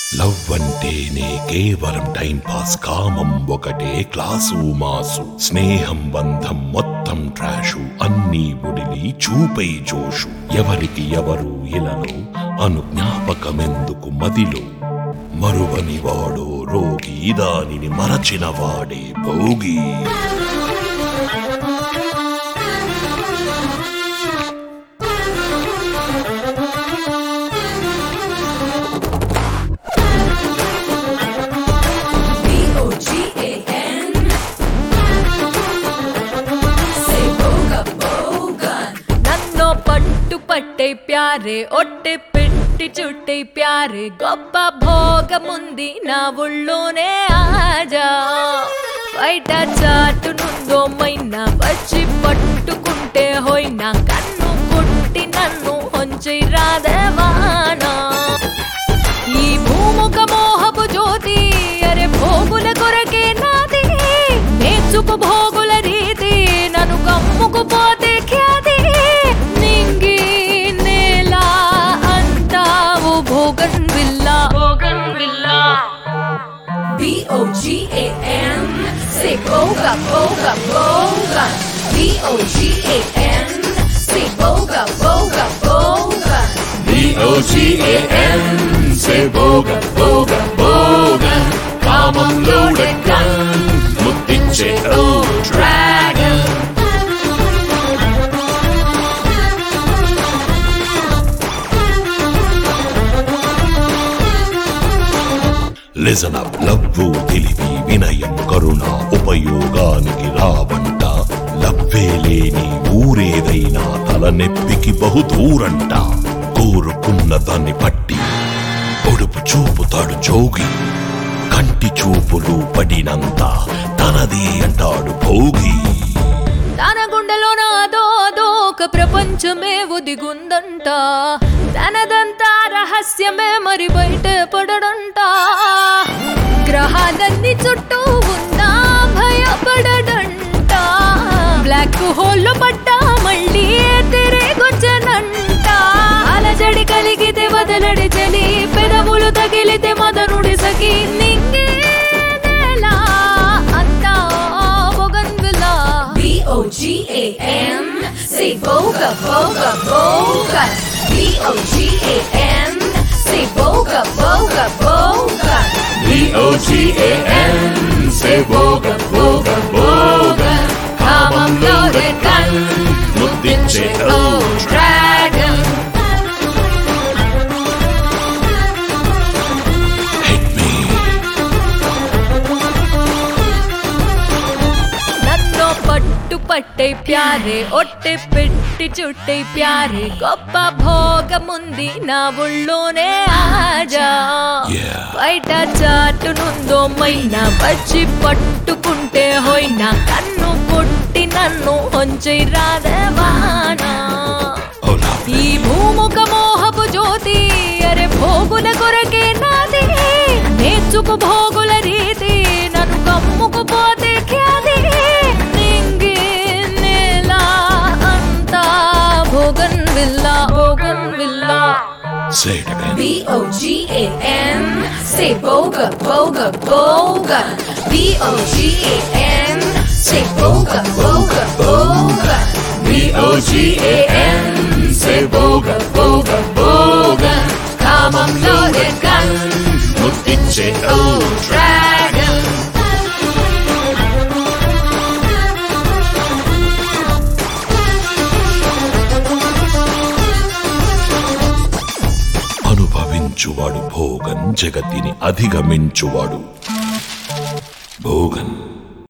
Love అంటేనే కేవలం time pass కామం ఒకటే క్లాసు మాసు స్నేహం బంధం మొత్తం ట్రాషు అన్నీ బుడిలి చూపై జోషు ఎవరికి ఎవరు ఇలలో అను జ్ఞాపకమెందుకు మదిలో మరువని వాడో రోగి దానిని మరచిన వాడే Bhogi B-O-G-A-N Say boga bogan నన్నో పట్టు పట్టే ప్యారే ఒట్టె పెట్టి చుట్టే ప్యారే గొప్ప భోగముంది నా ఊళ్ళోనే ఆజా బయట చాటు నుందో మైనా వచ్చి పట్టుకుంటే హోయినా కన్ను కొట్టి నన్ను హొంచి రాదవానా ఈ భూముఖ మోహపు జ్యోతి అరే భోగుల కొరకే నాది నేర్చుకు భోగుల రీతి నన్ను కమ్ముకు పోతే ఖ్యాతి నింగి నేల అంటావు bougainvillea bougainvillea B-O-G-A-N Say boga, boga, boga B-O-G-A-N Say boga, boga, boga B-O-G-A-N Say boga, boga, boga కామం లోడెడ్ గన్ ముద్దిచ్చే ఓ డ్రాగన్ లిజన్ అప్ లవ్వు తెలివి వినయం కరుణ ఉపయోగానికి రావంట లవ్వే లేని ఊరేదైనా తలనెప్పికి బహు దూరంట కోరుకున్న దాన్ని పట్టి పొడుపు చూపుతాడు జోగి కంటి చూపులు పడినంత తనది అంటాడు భోగి తన గుండెలోన అదో అదో ఒక ప్రపంచమే ఒదిగుందంట తనదంతా రహస్యమే మరి బయట పడడంట గ్రహాలన్నీ చుట్టూ ఉన్నా భయపడడంట బ్లాక్ హోల్ పడ్డా మళ్ళీ తిరిగొచ్చనంట అలజడి కలిగితే వదలడి చలి పెదవులు తగిలితే మదనుడి సఖి నింగే నేల అంతా bougainvillea B-O-G-A-N Say boga, boga, boga B-O-G-A-N Say boga, boga, boga B-O-G-A-N Say boga, boga, boga కామం లోడెడ్ గన్ ముద్దిచ్చే ఓ dragon Hit me నన్నో పట్టు పట్టే ప్యారే ఒట్టె పెట్టి చుట్టే ప్యారే గొప్ప భోగముంది నా ఊళ్ళోనే ఆజా Yeah. బయట చాటు నుందో మైనా వచ్చి పట్టుకుంటే హోయినా కన్ను కొట్టి నన్ను హొంచి రాదవానా Oh lovely ఈ భూముఖ మోహపు జ్యోతి అరే భోగుల కొరకే నాది నేర్చుకు భోగుల రీతి నన్ను కమ్ముకు పోతే ఖ్యాతి నింగి నేల అంతా bougainvillea bougainvillea Say it again B-O-G-A-N Say boga, boga, boga B-O-G-A-N Say boga, boga, boga B-O-G-A-N Say boga, boga, boga కామం లోడెడ్ గన్ ముద్దిచ్చే ఓ dragon అనుభవించువాడు భోగన్ జగతిని అధిగమించువాడు భోగన్